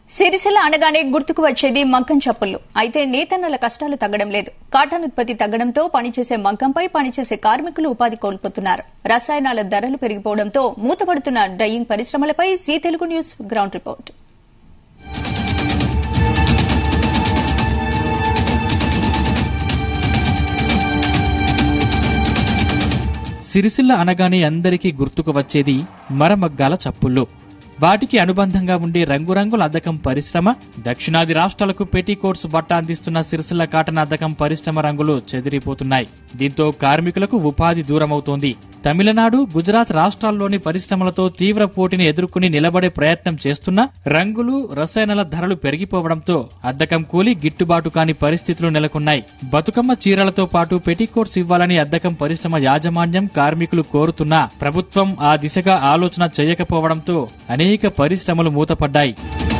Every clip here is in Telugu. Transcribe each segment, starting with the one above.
సిరిసిల్ల అనగానే గుర్తుకు వచ్చేది మగ్గం చప్పుళ్లు అయితే నేతన్నల కష్టాలు తగ్గడం లేదు కాటన్ ఉత్పత్తి తగ్గడంతో పనిచేసే మగ్గంపై పనిచేసే కార్మికులు ఉపాధి కోల్పోతున్నారు రసాయనాల ధరలు పెరిగిపోవడంతో మూతపడుతున్న డయింగ్ పరిశ్రమలపై Zee Telugu news ground report Sircilla అనగానే అందరికీ గుర్తుకు వచ్చేది మరమగ్గాల చప్పుళ్ళు వాటికి అనుబంధంగా ఉండే రంగురంగుల అద్దకం పరిశ్రమ దక్షిణాది రాష్ట్రాలకు పెటీకోట్స్ బట్ట అందిస్తున్న సిరిసిల్ల కాటన్ అద్దకం పరిశ్రమ రంగులు చెదిరిపోతున్నాయి దీంతో కార్మికులకు ఉపాధి దూరమవుతోంది తమిళనాడు గుజరాత్ రాష్ట్రాల్లోని పరిశ్రమలతో తీవ్ర పోటీని ఎదుర్కొని నిలబడే ప్రయత్నం చేస్తున్నా రంగులు రసాయనాల ధరలు పెరిగిపోవడంతో అద్దకం కూలి గిట్టుబాటు కాని పరిస్థితులు నెలకొన్నాయి బతుకమ్మ చీరలతో పాటు పెటికోట్స్ ఇవ్వాలని అద్దకం పరిశ్రమ యాజమాన్యం కార్మికులు కోరుతున్నా ప్రభుత్వం ఆ దిశగా ఆలోచన చేయకపోవడంతో అనేక పరిశ్రమలు మూతపడ్డాయి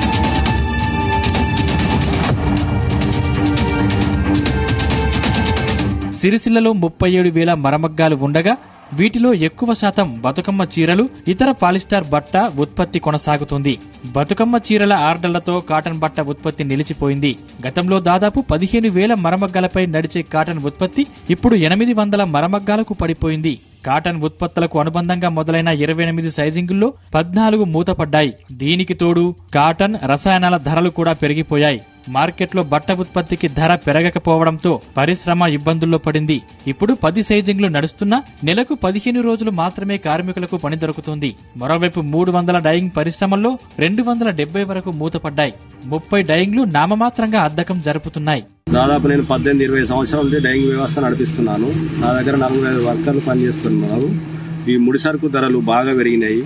సిరిసిల్లలో ముప్పై ఏడు వేల మరమగ్గాలు ఉండగా వీటిలో ఎక్కువ శాతం బతుకమ్మ చీరలు ఇతర పాలిస్టర్ బట్ట ఉత్పత్తి కొనసాగుతుంది బతుకమ్మ చీరల ఆర్డర్లతో కాటన్ బట్ట ఉత్పత్తి నిలిచిపోయింది గతంలో దాదాపు పదిహేను వేల మరమగ్గాలపై నడిచే కాటన్ ఉత్పత్తి ఇప్పుడు ఎనిమిది వందల మరమగ్గాలకు పడిపోయింది కాటన్ ఉత్పత్తులకు అనుబంధంగా మొదలైన ఇరవై ఎనిమిది సైజింగుల్లో పద్నాలుగు మూతపడ్డాయి దీనికి తోడు కాటన్ రసాయనాల ధరలు కూడా పెరిగిపోయాయి మార్కెట్లో బట్ట ఉత్పత్తికి ధర పెరగకపోవడంతో పరిశ్రమ ఇబ్బందుల్లో పడింది ఇప్పుడు పది సైజింగ్లు నడుస్తున్నా నెలకు పదిహేను రోజులు మాత్రమే కార్మికులకు పని దొరుకుతుంది మరోవైపు మూడు వందల డయింగ్ పరిశ్రమల్లో రెండు వందల డెబ్బై వరకు మూతపడ్డాయి ముప్పై డయింగ్లు నామమాత్రంగా అద్దకం జరుపుతున్నాయి దాదాపు నేను పద్దెనిమిది ఇరవై సంవత్సరాల నుంచి డైయింగ్ వ్యవస్థ నడిపిస్తున్నాను నా దగ్గర నలుగురు ఐదు వర్కర్లు పనిచేస్తున్నారు ఈ ముడి సరుకు ధరలు బాగా పెరిగినాయి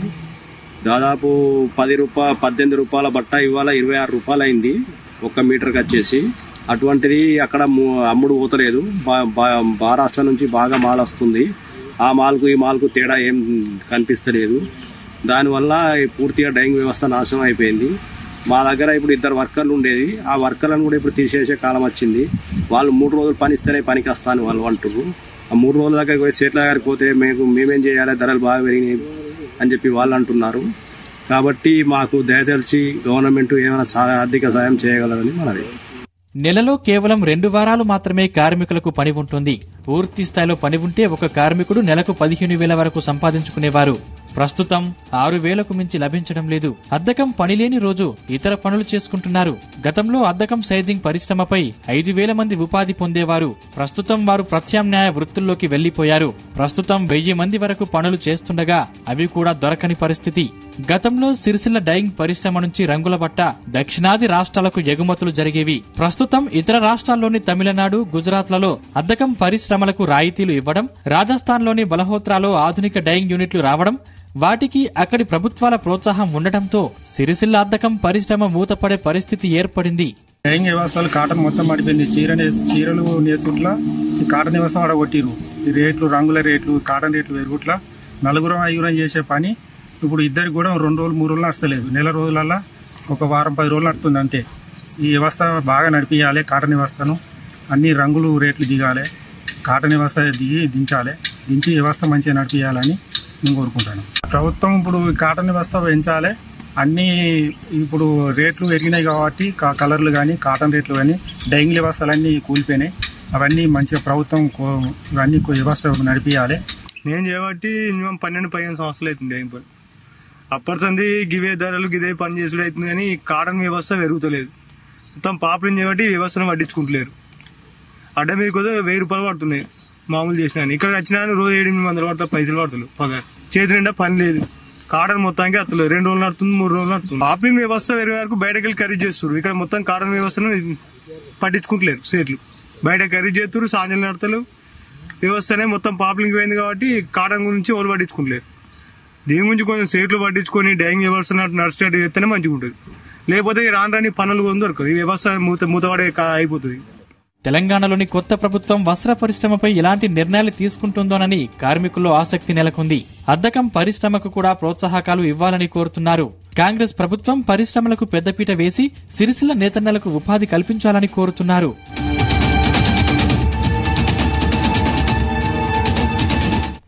దాదాపు పది రూపా పద్దెనిమిది రూపాయల బట్ట ఇవాళ ఇరవై ఆరు రూపాయలు అయింది ఒక్క మీటర్కి వచ్చేసి అటువంటిది అక్కడ ము- అమ్ముడు పోతలేదు బా- బా- మహారాష్ట్ర నుంచి బాగా మాల్ వస్తుంది ఆ మాల్కు ఈ మాల్కు తేడా ఏం కనిపిస్తలేదు దానివల్ల ఈ పూర్తిగా డైయింగ్ వ్యవస్థ నాశనం అయిపోయింది మా దగ్గర ఇప్పుడు ఇద్దరు వర్కర్లు ఉండేది ఆ వర్కర్లను కూడా ఇప్పుడు తీసేసే కాలం వచ్చింది వాళ్ళు మూడు రోజులు పని ఇస్తేనే పనికి వస్తాను వాళ్ళు అంటారు ఆ మూడు రోజుల దగ్గరికి పోయి సేట్ల దగ్గరికి పోతే మేము మేమేం చేయాలి ధరలు బాగా పెరిగినాయి అని చెప్పి వాళ్ళు అంటున్నారు కాబట్టి మాకు దయతెలిచి గవర్నమెంట్ ఏమైనా సహా- ఆర్థిక సాయం చేయగలదని మనది నెలలో కేవలం రెండు వారాలు మాత్రమే కార్మికులకు పని ఉంటుంది పూర్తి స్థాయిలో పని ఉంటే ఒక కార్మికుడు నెలకు పదిహేను వేల వరకు సంపాదించుకునేవారు ప్రస్తుతం ఆరు వేలకు మించి లభించడం లేదు అద్దకం పనిలేని రోజు ఇతర పనులు చేసుకుంటున్నారు గతంలో అద్దకం సైజింగ్ పరిశ్రమపై ఐదు వేల మంది ఉపాధి పొందేవారు ప్రస్తుతం వారు ప్రత్యామ్నాయ వృత్తుల్లోకి వెళ్లిపోయారు ప్రస్తుతం వెయ్యి మంది వరకు పనులు చేస్తుండగా అవి కూడా దొరకని పరిస్థితి గతంలో సిరిసిల్ల డైయింగ్ పరిశ్రమ నుంచి రంగుల బట్ట దక్షిణాది రాష్ట్రాలకు ఎగుమతులు జరిగేవి ప్రస్తుతం ఇతర రాష్ట్రాల్లోని తమిళనాడు గుజరాత్లలో అద్దకం పరిశ్రమలకు రాయితీలు ఇవ్వడం రాజస్థాన్లోని బలహోత్రాలో ఆధునిక డైయింగ్ యూనిట్లు రావడం వాటికి అక్కడి ప్రభుత్వాల ప్రోత్సాహం ఉండటంతో సిరిసిల్ల అద్దకం పరిశ్రమ మూతపడే పరిస్థితి ఏర్పడింది డైయింగ్ వ్యవస్థలు కాటన్ మొత్తం పడిపోయింది చీర నేస్- చీరలు నేసుట్ల ఈ కాటన్ వ్యవస్థ ఆడగొట్టిరు ఈ రేట్లు రంగుల రేట్లు కాటన్ రేట్లు పెరుగుట్ల నలుగురం ఐదుగురం చేసే పని ఇప్పుడు ఇద్దరికి కూడా రెండు రోజులు మూడు రోజులు నడుస్తలేదు నెల రోజులల్లా ఒక వారం పది రోజులు నడుస్తుంది అంతే ఈ వ్యవస్థ బాగా నడిపించాలి కాటన్ వ్యవస్థను అన్ని రంగులు రేట్లు దిగాలి కాటన్ వ్యవస్థ దిగి దించాలి దించి వ్యవస్థ మంచిగా నడిపించాలని నేను కోరుకుంటాను ప్రభుత్వం ఇప్పుడు ఈ కాటన్ వ్యవస్థ పెంచాలి అన్ని ఇప్పుడు రేట్లు పెరిగినాయి కాబట్టి కా- కలర్లు కానీ కాటన్ రేట్లు కానీ డైయింగ్ వ్యవస్థలన్నీ కూలిపోయినాయి అవన్నీ మంచిగా ప్రభుత్వం కో- ఇవన్నీ కో- వ్యవస్థ నడిపించాలి నేను చేయబట్టి మినిమం పన్నెండు పదిహేను సంవత్సరాలు అవుతుంది డైయింగ్ పని అప్పటిసంది గివే ధరలు గిదే పని చేసుడు అవుతుంది కానీ కాటన్ వ్యవస్థ పెరుగుతలేదు మొత్తం పాపలిని చేయబట్టి ఈ వ్యవస్థను పట్టించుకుంటలేరు అడ్డ మీద కొద్దిగా వెయ్యి రూపాయలు పడుతున్నాయి మామూలు చేసిన ఇక్కడ వచ్చినా రోజు ఏడు ఎనిమిది వందలు పడతా పైసలు పడతలు పగ చేతి నిండా పని లేదు కాటన్ మొత్తానికి అత్తలేదు రెండు రోజులు నడుతుంది మూడు రోజులు నడుతుంది పాపిలింగ్ వ్యవస్థ వేరే వరకు బయటకు వెళ్ళి ఖరీదు చేస్తారు ఇక్కడ మొత్తం కాటన్ వ్యవస్థను పట్టించుకుంటలేరు సేట్లు బయట ఖరీదు చేస్తారు సాంజలు నడతలు వ్యవస్థనే మొత్తం పాపులింగ్ పోయింది కాబట్టి కాటన్ గురించి ఎవరు పట్టించుకుంటలేరు దీని గురించి కొంచెం సేట్లు పట్టించుకొని డైయింగ్ వ్యవస్థ నడిచేటట్టు చేస్తేనే మంచిగా ఉంటుంది లేకపోతే ఈ రాను రాని పనులు కొని దొరకదు ఈ వ్యవస్థ మూత మూతపడే కా- అయిపోతుంది తెలంగాణలోని కొత్త ప్రభుత్వం వస్త్ర పరిశ్రమపై ఎలాంటి నిర్ణయాలు తీసుకుంటుందోనని కార్మికుల్లో ఆసక్తి నెలకొంది అద్దకం పరిశ్రమకు కూడా ప్రోత్సాహకాలు ఇవ్వాలని కోరుతున్నారు కాంగ్రెస్ ప్రభుత్వం పరిశ్రమలకు పెద్దపీట వేసి సిరిసిల్ల నేతన్నలకు ఉపాధి కల్పించాలని కోరుతున్నారు